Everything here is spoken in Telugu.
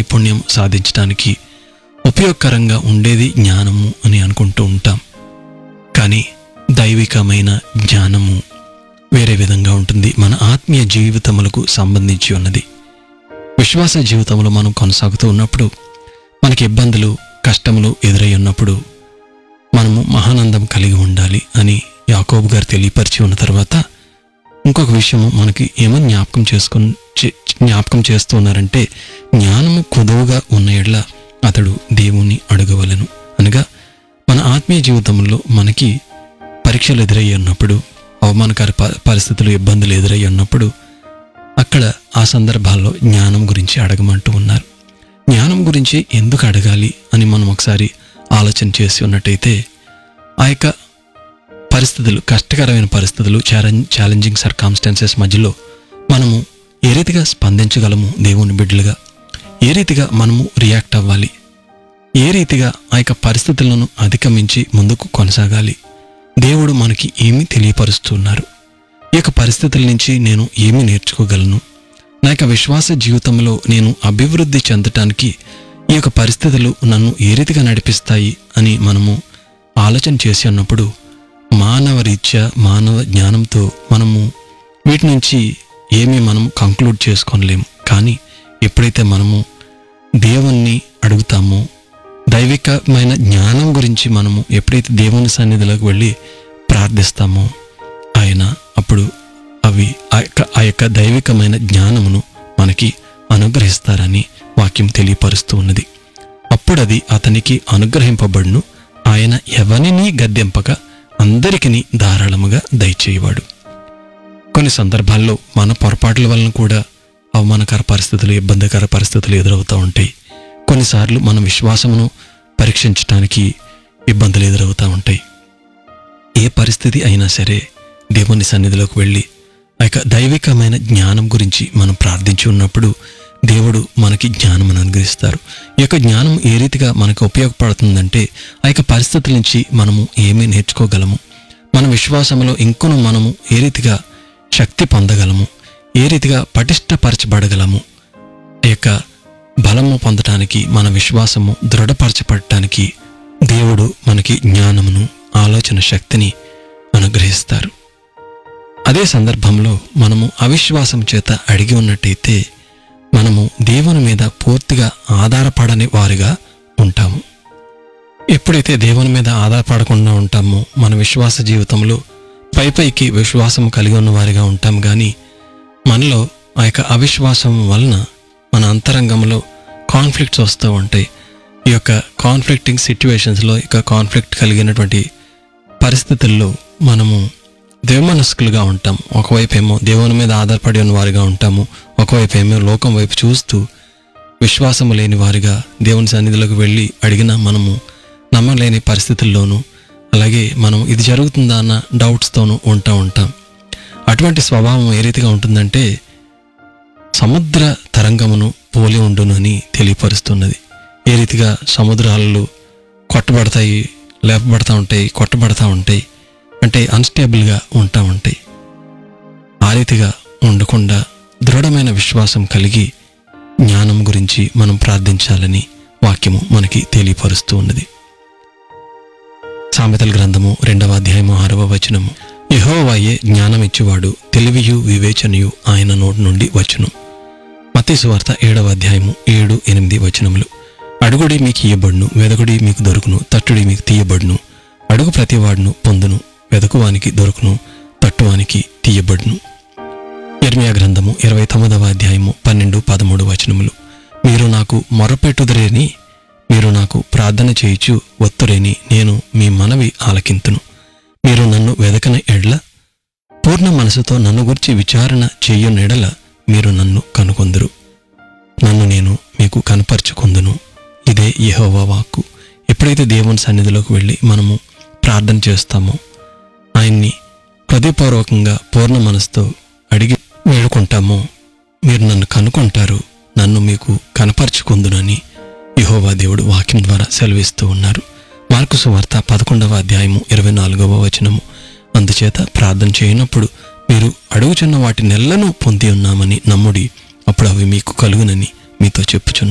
నైపుణ్యం సాధించడానికి ఉపయోగకరంగా ఉండేది జ్ఞానము అని అనుకుంటూ ఉంటాం కానీ దైవికమైన జ్ఞానము వేరే విధంగా ఉంటుంది మన ఆత్మీయ జీవితములకు సంబంధించి ఉన్నది విశ్వాస జీవితంలో మనం కొనసాగుతూ ఉన్నప్పుడు మనకి ఇబ్బందులు కష్టములు ఎదురై ఉన్నప్పుడు మనము మహానందం కలిగి ఉండాలి అని యాకోబు గారు తెలియపరిచి ఉన్న తర్వాత ఇంకొక విషయము మనకి ఏమో జ్ఞాపకం చేసుకొని చే- జ్ఞాపకం చేస్తూ ఉన్నారంటే జ్ఞానము కొదువుగా ఉన్న ఎడ్ల అతడు దేవుణ్ణి అడగవలను అనగా మన ఆత్మీయ జీవితంలో మనకి పరీక్షలు ఎదురయ్యి ఉన్నప్పుడు అవమానకర ప- పరిస్థితులు ఇబ్బందులు ఎదురయ్యి ఉన్నప్పుడు అక్కడ ఆ సందర్భాల్లో జ్ఞానం గురించి అడగమంటూ ఉన్నారు జ్ఞానం గురించి ఎందుకు అడగాలి అని మనం ఒకసారి ఆలోచన చేసి ఉన్నట్టయితే ఆ యొక్క పరిస్థితులు కష్టకరమైన పరిస్థితులు ఛాలెంజ్ ఛాలెంజింగ్ సర్కామ్స్టాన్సెస్ మధ్యలో మనము ఏ రీతిగా స్పందించగలము దేవుని బిడ్డలుగా ఏ రీతిగా మనము రియాక్ట్ అవ్వాలి ఏ రీతిగా ఆ యొక్క పరిస్థితులను అధిగమించి ముందుకు కొనసాగాలి దేవుడు మనకి ఏమి తెలియపరుస్తున్నారు ఈ యొక్క పరిస్థితుల నుంచి నేను ఏమి నేర్చుకోగలను నా యొక్క విశ్వాస జీవితంలో నేను అభివృద్ధి చెందటానికి ఈ యొక్క పరిస్థితులు నన్ను ఏ రీతిగా నడిపిస్తాయి అని మనము ఆలోచన చేసి ఉన్నప్పుడు మానవ రీత్యా మానవ జ్ఞానంతో మనము వీటి నుంచి ఏమీ మనం కంక్లూడ్ చేసుకోలేము కానీ ఎప్పుడైతే మనము దేవుణ్ణి అడుగుతామో దైవికమైన జ్ఞానం గురించి మనము ఎప్పుడైతే దేవుని సన్నిధిలోకి వెళ్ళి ప్రార్థిస్తామో ఆయన అప్పుడు అవి ఆ యొక్క ఆ యొక్క దైవికమైన జ్ఞానమును మనకి అనుగ్రహిస్తారని వాక్యం తెలియపరుస్తూ ఉన్నది అప్పుడది అతనికి అనుగ్రహింపబడును ఆయన ఎవరిని గద్దెంపక అందరికిని ధారాళముగా దయచేయవాడు కొన్ని సందర్భాల్లో మన పొరపాట్ల వలన కూడా అవమానకర పరిస్థితులు ఇబ్బందికర పరిస్థితులు ఎదురవుతూ ఉంటాయి కొన్నిసార్లు మన విశ్వాసమును పరీక్షించడానికి ఇబ్బందులు ఎదురవుతూ ఉంటాయి ఏ పరిస్థితి అయినా సరే దేవుని సన్నిధిలోకి వెళ్ళి ఆ యొక్క దైవికమైన జ్ఞానం గురించి మనం ప్రార్థించి ఉన్నప్పుడు దేవుడు మనకి జ్ఞానం అనుగ్రహిస్తారు ఈ యొక్క జ్ఞానం ఏ రీతిగా మనకు ఉపయోగపడుతుందంటే ఆ యొక్క పరిస్థితుల నుంచి మనము ఏమీ నేర్చుకోగలము మన విశ్వాసంలో ఇంకొను మనము ఏ రీతిగా శక్తి పొందగలము ఏ రీతిగా పటిష్టపరచబడగలము ఆ యొక్క బలము పొందటానికి మన విశ్వాసము దృఢపరచబడటానికి దేవుడు మనకి జ్ఞానమును ఆలోచన శక్తిని అనుగ్రహిస్తారు అదే సందర్భంలో మనము అవిశ్వాసం చేత అడిగి ఉన్నట్టయితే మనము దేవుని మీద పూర్తిగా ఆధారపడని వారిగా ఉంటాము ఎప్పుడైతే దేవుని మీద ఆధారపడకుండా ఉంటామో మన విశ్వాస జీవితంలో పై పైకి విశ్వాసం కలిగి ఉన్న వారిగా ఉంటాం కానీ మనలో ఆ యొక్క అవిశ్వాసం వలన మన అంతరంగంలో కాన్ఫ్లిక్ట్స్ వస్తూ ఉంటాయి ఈ యొక్క కాన్ఫ్లిక్టింగ్ సిట్యువేషన్స్లో ఇక కాన్ఫ్లిక్ట్ కలిగినటువంటి పరిస్థితుల్లో మనము దేవమనస్కులుగా ఉంటాం ఒకవైపు ఏమో దేవుని మీద ఆధారపడి ఉన్న వారిగా ఉంటాము ఒకవైపు ఏమో లోకం వైపు చూస్తూ విశ్వాసము లేని వారిగా దేవుని సన్నిధిలోకి వెళ్ళి అడిగినా మనము నమ్మలేని పరిస్థితుల్లోనూ అలాగే మనం ఇది జరుగుతుందా అన్న డౌట్స్తోనూ ఉంటా ఉంటాం అటువంటి స్వభావం ఏ రీతిగా ఉంటుందంటే సముద్ర తరంగమును పోలి ఉండును అని తెలియపరుస్తున్నది ఏ రీతిగా సముద్రాలు కొట్టబడతాయి లేపబడతా ఉంటాయి కొట్టబడతా ఉంటాయి అంటే అన్స్టేబుల్గా ఉంటా ఉంటాయి ఆ రీతిగా ఉండకుండా దృఢమైన విశ్వాసం కలిగి జ్ఞానం గురించి మనం ప్రార్థించాలని వాక్యము మనకి తెలియపరుస్తూ ఉన్నది సామెతల గ్రంథము రెండవ అధ్యాయము ఆరవ వచనము యెహోవాయే జ్ఞానమిచ్చువాడు తెలివియు వివేచనయు ఆయన నోటి నుండి వచ్చును మత్తయి సువార్త ఏడవ అధ్యాయము ఏడు ఎనిమిది వచనములు అడుగుడి మీకు ఇయ్యబడును వెదకుడి మీకు దొరుకును తట్టుడి మీకు తీయబడును అడుగు ప్రతివాడును పొందును వెదకువానికి దొరుకును తట్టువానికి తీయబడును ఇర్మియా గ్రంథము ఇరవై తొమ్మిదవ అధ్యాయము పన్నెండు పదమూడు వచనములు మీరు నాకు మొరపెట్టుదరేని మీరు నాకు ప్రార్థన చేయుచు ఒత్తురేని నేను మీ మనవి ఆలకింతును మీరు నన్ను వెదకన ఎడ్ల పూర్ణ మనసుతో నన్ను గురించి విచారణ చెయ్యనెడల మీరు నన్ను కనుకొందురు నన్ను నేను మీకు కనపరుచుకుందును ఇదే యెహోవా వాక్కు ఎప్పుడైతే దేవుని సన్నిధిలోకి వెళ్ళి మనము ప్రార్థన చేస్తామో ఆయన్ని హృదయపూర్వకంగా పూర్ణ మనసుతో అడిగి వేడుకుంటామో మీరు నన్ను కనుక్కుంటారు నన్ను మీకు కనపరుచుకుందునని యెహోవా దేవుడు వాక్యం ద్వారా సెలవిస్తూ ఉన్నారు మార్కు సువార్త పదకొండవ అధ్యాయము ఇరవై నాలుగవ వచనము అందుచేత ప్రార్థన చేయనప్పుడు మీరు అడుగుచున్న వాటి నెలను పొంది ఉన్నామని నమ్ముడి అప్పుడు అవి మీకు కలుగునని మీతో చెప్పుచున్నాను